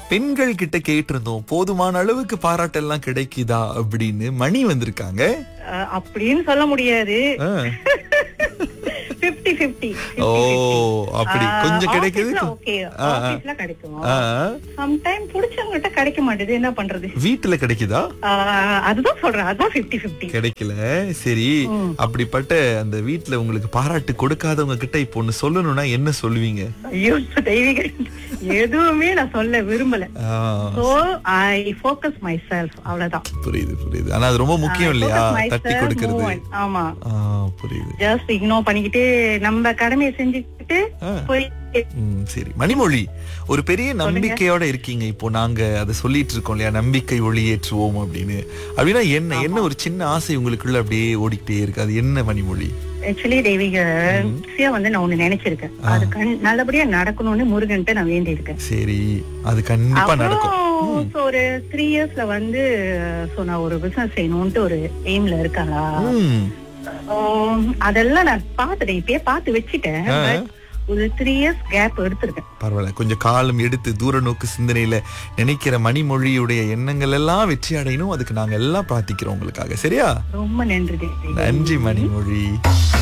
பெண்கள் கிட்ட கேட்டிருந்தோம் போதுமான அளவுக்கு பாராட்டெல்லாம் கிடைக்குதா அப்படின்னு மணி வந்திருக்காங்க அஹ், அப்படின்னு சொல்ல முடியாது ஆ. பிப்டி பிப்டி ஓ அப்படி கொஞ்சம் கிடைக்குது ஓகே ஆ, ஆ. ஆபீஸ்ல கிடைக்கும் ஆ, சம்டைம் புடிச்சவங்ககிட்ட கிடைக்க மாட்டேது என்ன பண்றது வீட்டுல கிடைக்குதா ஆஹ், அதுதான் சொல்றேன் அதுதான் பிப்டி பிப்டி கிடைக்கல சரி அப்படிப்பட்ட அந்த வீட்ல உங்களுக்கு பாராட்டு கொடுக்காதவங்க கிட்ட இப்போ ஒண்ணு சொல்லணும்னா என்ன சொல்லுவீங்க ஐயோ தெய்வீக எதுவுமே நான் சொல்ல விரும்பல ஆ, so I focus myself அவ்வளவுதான் புரியுது புரியுது ஆனா அது ரொம்ப முக்கியம் இல்லையா Focus myself, தட்டி கொடுக்கறது move on. ஆமா ஆ, புரியுது ஜஸ்ட் இக்னோர் பண்ணிக்கிட்டு நம்ம கடமையை செஞ்சுக்கிட்டு ஆ. போய் ம், சரி மணிமொழி ஒரு பெரிய நம்பிக்கையோட இருக்கீங்க இப்போ நாங்க அதை சொல்லிட்டு இருக்கோம் இல்லையா நம்பிக்கை ஒளியேற்றுவோம் அப்படின்னு அப்படின்னா என்ன என்ன ஒரு சின்ன ஆசை உங்களுக்குள்ள அப்படியே ஓடிக்கிட்டே இருக்கு அது என்ன மணிமொழி ஆக்சுவலி தெய்வீக சியா வந்து நான் ஒண்ணு நினைச்சிருக்கேன் அது கண் நல்லபடியா நடக்கணும்னு முருகன்ட்டு நான் வேண்டி இருக்கேன் சரி அது கண்டிப்பா நடக்கும் அப்புறம் so ஒரு த்ரீ இயர்ஸ்ல வந்து சோ நான் ஒரு பிசினஸ் செய்யணும்ட்டு ஒரு எய்ம்ல இருக்காளா ம், அதெல்லாம் நான் பாத்துட்டேன் இப்பயே பார்த்து வச்சுட்டேன் ஆ. But ஒரு த்ரீ இயர்ஸ் கேப் எடுத்திருக்கேன் பரவாயில்ல கொஞ்சம் காலம் எடுத்து தூர நோக்கு சிந்தனையில நினைக்கிற மணிமொழியுடைய எண்ணங்கள் எல்லாம் வெற்றி அடையணும் அதுக்கு நாங்க எல்லாம் பிரார்த்திக்கிறோம் உங்களுக்காக சரியா ரொம்ப நன்றி தேவி நன்றி மணிமொழி